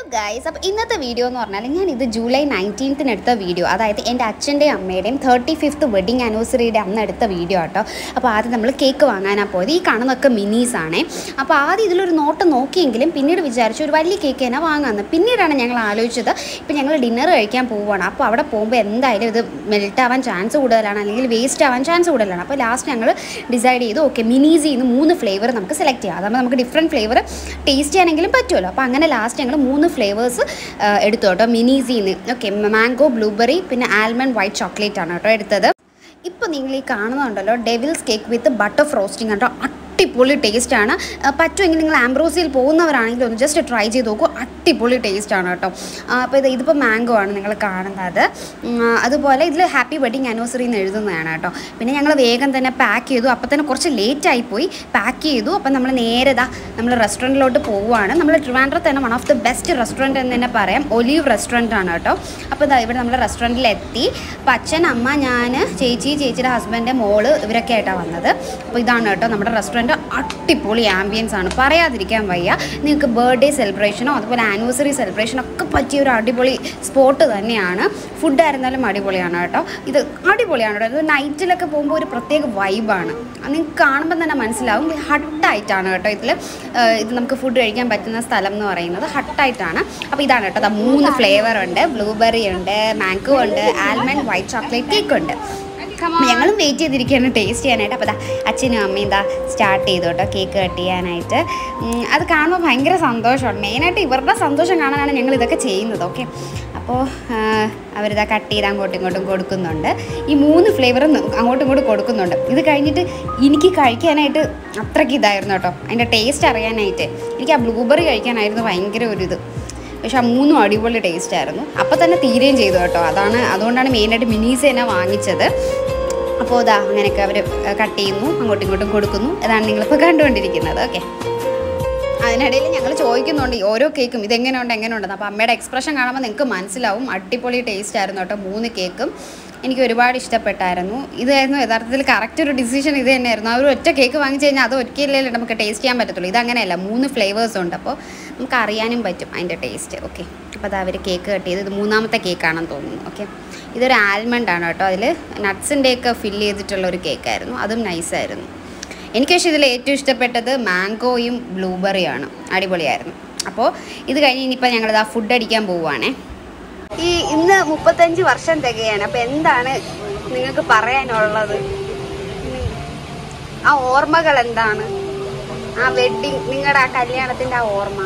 guys അപ്പോൾ ഇന്നത്തെ video എന്ന് പറഞ്ഞാൽ ഞാൻ ഇത് ജൂലൈ നയൻറ്റീൻത്തിന് എടുത്ത വീഡിയോ അതായത് എൻ്റെ അച്ഛൻ്റെയും അമ്മയുടെയും തേർട്ടി ഫിഫ്ത്ത് വെഡിങ് ആനിവേഴ്സറിയുടെ അന്ന് എടുത്ത വീഡിയോ ആട്ടോ അപ്പോൾ ആദ്യം നമ്മൾ കേക്ക് വാങ്ങാനാണ് പോയത് ഈ കാണുന്നതൊക്കെ മിനീസ് ആണേ അപ്പോൾ ആദ്യം ഇതിലൊരു നോട്ട് നോക്കിയെങ്കിലും പിന്നീട് വിചാരിച്ചു ഒരു വലിയ കേക്ക് തന്നെ വാങ്ങാമെന്ന് പിന്നീടാണ് ഞങ്ങൾ ആലോചിച്ചത് ഇപ്പം ഞങ്ങൾ ഡിന്നർ കഴിക്കാൻ പോവുകയാണ് അപ്പോൾ അവിടെ പോകുമ്പോൾ എന്തായാലും ഇത് മെൽറ്റ് ആവാൻ ചാൻസ് കൂടുതലാണ് അല്ലെങ്കിൽ വേസ്റ്റ് ആവാൻ ചാൻസ് കൂടുതലാണ് അപ്പോൾ ലാസ്റ്റ് ഞങ്ങൾ ഡിസൈഡ് ചെയ്തു ഓക്കെ മിനീസിൽ നിന്ന് മൂന്ന് ഫ്ലേവർ നമുക്ക് സെലക്ട് ചെയ്യാം അതാകുമ്പോൾ നമുക്ക് ഡിഫറെൻറ്റ് ഫ്ലേവർ ടേസ്റ്റ് ചെയ്യാനെങ്കിലും പറ്റുമല്ലോ അപ്പോൾ അങ്ങനെ ലാസ്റ്റ് ഞങ്ങൾ മൂന്ന് ഫ്ലേവേഴ്സ് എടുത്തു കേട്ടോ മിനീസിന്ന് ഓക്കെ മാംഗോ ബ്ലൂബെറി പിന്നെ ആൽമണ്ട് വൈറ്റ് ചോക്ലേറ്റ് ആണ് കേട്ടോ എടുത്തത് ഇപ്പോൾ നിങ്ങൾ ഈ കാണുന്നുണ്ടല്ലോ devil's cake with butter frosting കേട്ടോ അടിപൊളി ടേസ്റ്റാണ് പറ്റുമെങ്കിൽ നിങ്ങൾ ആംബ്രോസിയിൽ പോകുന്നവരാണെങ്കിൽ ഒന്ന് ജസ്റ്റ് ട്രൈ ചെയ്ത് നോക്കൂ അടിപൊളി ടേസ്റ്റാണ് കേട്ടോ അപ്പോൾ ഇത് ഇതിപ്പോൾ മാംഗോ ആണ് നിങ്ങൾ കാണുന്നത് ഉം, അതുപോലെ ഇതിൽ ഹാപ്പി വെഡിങ് ആനിവേഴ്സറി എന്ന് എഴുതുന്നതാണ് കേട്ടോ പിന്നെ ഞങ്ങൾ വേഗം തന്നെ പാക്ക് ചെയ്തു അപ്പോൾ തന്നെ കുറച്ച് ലേറ്റ് ആയിപ്പോയി പാക്ക് ചെയ്തു അപ്പം നമ്മൾ നേരെ ഇതാ നമ്മൾ റെസ്റ്റോറൻറ്റിലോട്ട് പോവുകയാണ് നമ്മൾ ട്രിവാൻഡ്രത്ത് തന്നെ one of the best restaurant എന്ന് തന്നെ പറയാം ഒലീവ് റെസ്റ്റോറൻ്റ് ആണ് കേട്ടോ അപ്പോൾ ഇതാ ഇവിടെ നമ്മൾ റെസ്റ്റോറൻറ്റിലെത്തി അപ്പോൾ അച്ഛൻ അമ്മ ഞാൻ ചേച്ചി ചേച്ചിയുടെ ഹസ്ബൻഡ് മോള് ഇവരൊക്കെ ആയിട്ടാണ് വന്നത് അപ്പോൾ ഇതാണ് കേട്ടോ നമ്മുടെ റെസ്റ്റോറൻറ്റ് അടിപൊളി ആംബിയൻസ് ആണ് പറയാതിരിക്കാൻ വയ്യ നിങ്ങൾക്ക് ബർത്ത്ഡേ സെലിബ്രേഷനോ അതുപോലെ ആനിവേഴ്സറി സെലിബ്രേഷനോ ഒക്കെ പറ്റിയ ഒരു അടിപൊളി സ്പോട്ട് തന്നെയാണ് ഫുഡ് ആയിരുന്നാലും അടിപൊളിയാണ് കേട്ടോ ഇത് അടിപൊളിയാണ് കേട്ടോ ഇത് നൈറ്റിലൊക്കെ പോകുമ്പോൾ ഒരു പ്രത്യേക വൈബാണ് നിങ്ങൾക്ക് കാണുമ്പോൾ തന്നെ മനസ്സിലാവും ഹട്ടായിട്ടാണ് കേട്ടോ ഇതിൽ ഇത് നമുക്ക് ഫുഡ് കഴിക്കാൻ പറ്റുന്ന സ്ഥലം എന്ന് പറയുന്നത് ഹട്ടായിട്ടാണ് അപ്പോൾ ഇതാണ് കേട്ടോ ദാ മൂന്ന് ഫ്ലേവർ ഉണ്ട് ബ്ലൂബെറി ഉണ്ട് മാംഗോ ഉണ്ട് ആൽമണ്ട് വൈറ്റ് ചോക്ലേറ്റ് കേക്ക് ഉണ്ട് അപ്പോൾ ഞങ്ങളും വെയിറ്റ് ചെയ്തിരിക്കുകയാണ് ടേസ്റ്റ് ചെയ്യാനായിട്ട് അപ്പോൾ ദാ അച്ഛനും അമ്മയും ഇതാ സ്റ്റാർട്ട് ചെയ്തു കേട്ടോ കേക്ക് കട്ട് ചെയ്യാനായിട്ട് ഉം, അത് കാണുമ്പോൾ ഭയങ്കര സന്തോഷമാണ് മെയിനായിട്ട് ഇവരുടെ സന്തോഷം കാണാനാണ് ഞങ്ങൾ ഇതൊക്കെ ചെയ്യുന്നത് ഓക്കെ അപ്പോൾ അവരിതാ കട്ട് ചെയ്ത് അങ്ങോട്ടും ഇങ്ങോട്ടും കൊടുക്കുന്നുണ്ട് ഈ മൂന്ന് ഫ്ലേവറും അങ്ങോട്ടും ഇങ്ങോട്ടും കൊടുക്കുന്നുണ്ട് ഇത് കഴിഞ്ഞിട്ട് എനിക്ക് കഴിക്കാനായിട്ട് അത്രയ്ക്ക് ഇതായിരുന്നു കേട്ടോ അതിൻ്റെ ടേസ്റ്റ് അറിയാനായിട്ട് എനിക്ക് ആ ബ്ലൂബെറി കഴിക്കാനായിരുന്നു ഭയങ്കര ഒരു ഇത് പക്ഷെ ആ മൂന്നും അടിപൊളി ടേസ്റ്റ് ആയിരുന്നു അപ്പോൾ തന്നെ തീരുകയും ചെയ്തു കേട്ടോ അതാണ് അതുകൊണ്ടാണ് മെയിനായിട്ട് മിനീസ് തന്നെ വാങ്ങിച്ചത് അപ്പോൾ ഇതാ അങ്ങനെയൊക്കെ അവർ കട്ട് ചെയ്യുന്നു അങ്ങോട്ടും ഇങ്ങോട്ടും കൊടുക്കുന്നു അതാണ് നിങ്ങളിപ്പോൾ കണ്ടുകൊണ്ടിരിക്കുന്നത് ഓക്കെ അതിനിടയിൽ ഞങ്ങൾ ചോദിക്കുന്നുണ്ട് ഈ ഓരോ കേക്കും ഇതെങ്ങനെയുണ്ട് എങ്ങനെയുണ്ടെന്ന് അപ്പോൾ അമ്മയുടെ എക്സ്പ്രഷൻ കാണുമ്പോൾ നിങ്ങൾക്ക് മനസ്സിലാവും അടിപൊളി ടേസ്റ്റ് ആയിരുന്നു കേട്ടോ മൂന്ന് കേക്കും എനിക്ക് ഒരുപാട് ഇഷ്ടപ്പെട്ടായിരുന്നു ഇതായിരുന്നു യഥാർത്ഥത്തിൽ കറക്റ്റ് ഒരു ഡിസിഷൻ ഇത് തന്നെയായിരുന്നു ആ ഒരു ഒറ്റ കേക്ക് വാങ്ങിച്ചു കഴിഞ്ഞാൽ അത് ഒരിക്കലല്ലേ നമുക്ക് ടേസ്റ്റ് ചെയ്യാൻ പറ്റത്തുള്ളൂ ഇതങ്ങനെയല്ല മൂന്ന് ഫ്ലേവേഴ്സ് ഉണ്ട് അപ്പോൾ നമുക്ക് അറിയാനും പറ്റും അതിൻ്റെ ടേസ്റ്റ് ഓക്കെ അപ്പോൾ അത് അവർ കേക്ക് കട്ട് ചെയ്ത് ഇത് മൂന്നാമത്തെ കേക്കാണെന്ന് തോന്നുന്നു ഓക്കെ ഇതൊരു ആൽമണ്ട് ആണ് കേട്ടോ അതിൽ നട്ട്സിൻ്റെയൊക്കെ ഫില്ല് ചെയ്തിട്ടുള്ള ഒരു കേക്കായിരുന്നു അതും നൈസായിരുന്നു എനിക്ക് പക്ഷേ ഇതിൽ ഏറ്റവും ഇഷ്ടപ്പെട്ടത് മാംഗോയും ബ്ലൂബെറിയാണ് അടിപൊളിയായിരുന്നു അപ്പോൾ ഇത് കഴിഞ്ഞ് ഇനിയിപ്പോൾ ഞങ്ങളിത് ആ ഫുഡ് അടിക്കാൻ പോവുകയാണേ ഈ ഇന്ന് മുപ്പത്തഞ്ച് വർഷം തികയാണ് അപ്പോൾ എന്താണ് നിങ്ങൾക്ക് പറയാനുള്ളത് ആ ഓർമ്മകൾ എന്താണ് ആ വെഡിങ് നിങ്ങളുടെ ആ കല്യാണത്തിന്റെ ആ ഓർമ്മ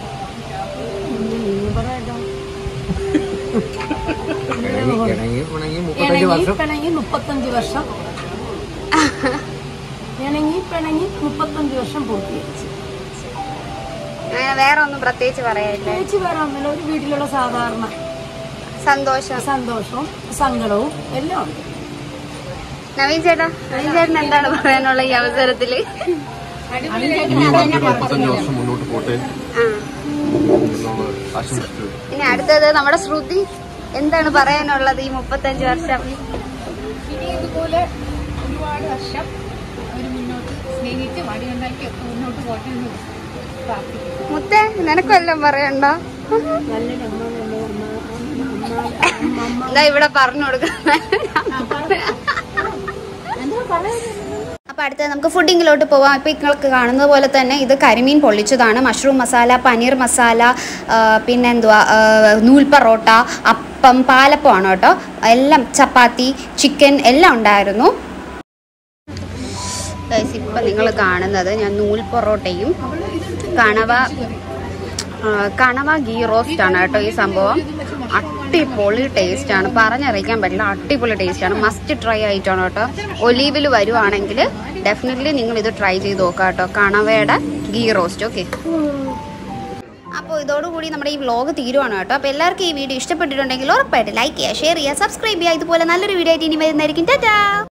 ഇണങ്ങി ഇണങ്ങി പിണങ്ങി മുപ്പത്തഞ്ച് ഇണങ്ങി വർഷം പിണങ്ങി മുപ്പത്തഞ്ച് വർഷം ഇണങ്ങി പിണങ്ങി മുപ്പത്തഞ്ച് വർഷം പൂർത്തീകരിച്ചു അങ്ങനെ വേറെ ഒന്നും പ്രത്യേകിച്ച് പറയാനില്ല ചേച്ചി വേറെ ഒന്നുമില്ല ഒരു വീട്ടിലുള്ള സാധാരണ സന്തോഷം സന്തോഷവും സങ്കടവും എല്ലാം ഉണ്ട് നവീൻ ചേട്ടാ നവീൻ ചേട്ടൻ എന്താണ് പറയാനുള്ള ഈ അവസരത്തില് മുപ്പത്തഞ്ച് വർഷം മുന്നോട്ട് പോട്ടെ ആ എന്നുള്ള ആശംസിച്ചു ഇനി അടുത്തത് നമ്മുടെ ശ്രുതി എന്താണ് പറയാനുള്ളത് ഈ മുപ്പത്തഞ്ച് വർഷം ഇനി ഇതുപോലെ ഒരുപാട് വർഷം അവർ മുന്നോട്ട് സ്നേഹിച്ച് വടിയുണ്ടാക്കി ഒക്കെ മുന്നോട്ട് പോട്ടെ എന്ന് പ്രാർത്ഥിക്കുന്നു മുത്തേ നിനക്കെല്ലാം പറയണ്ടോ എന്താ ഇവിടെ പറഞ്ഞു കൊടുക്കുന്ന അപ്പോൾ അടുത്തത് നമുക്ക് ഫുഡിങ്ങിലോട്ട് പോവാം ഇപ്പോൾ നിങ്ങൾക്ക് കാണുന്നത് പോലെ തന്നെ ഇത് കരിമീൻ പൊള്ളിച്ചതാണ് മഷ്റൂം മസാല പനീർ മസാല ആ, പിന്നെ എന്തുവാ ആ, നൂൽ പൊറോട്ട അപ്പം പാലപ്പമാണ് കേട്ടോ എല്ലാം ചപ്പാത്തി ചിക്കൻ എല്ലാം ഉണ്ടായിരുന്നു ഗൈസ് ഇപ്പം നിങ്ങൾ കാണുന്നത് ഞാൻ നൂൽ പൊറോട്ടയും കണവ ആ, കണവ ഗീ റോസ്റ്റ് ആണ് കേട്ടോ ഈ സംഭവം അടിപൊളി ടേസ്റ്റ് ആണ് പറഞ്ഞറിയിക്കാൻ പറ്റില്ല അടിപൊളി ടേസ്റ്റ് ആണ് മസ്റ്റ് ട്രൈ ആയിട്ടാണ് കേട്ടോ ഒലീവിൽ വരുവാണെങ്കിൽ ഡെഫിനറ്റ്ലി നിങ്ങൾ ഇത് ട്രൈ ചെയ്ത് നോക്കാം കേട്ടോ കണവയുടെ ഗീ റോസ്റ്റ് ഓക്കെ അപ്പോൾ ഇതോടുകൂടി നമ്മുടെ ഈ വ്ലോഗ് തീരുവാണ് കേട്ടോ അപ്പോൾ എല്ലാവർക്കും ഈ വീഡിയോ ഇഷ്ടപ്പെട്ടിട്ടുണ്ടെങ്കിൽ ഉറപ്പായിട്ട് ലൈക്ക് ചെയ്യുക ഷെയർ ചെയ്യുക സബ്സ്ക്രൈബ് ചെയ്യുക ഇതുപോലെ നല്ലൊരു വീഡിയോ ആയിട്ട് ഇനി വരുന്നതായിരിക്കും ടാറ്റാ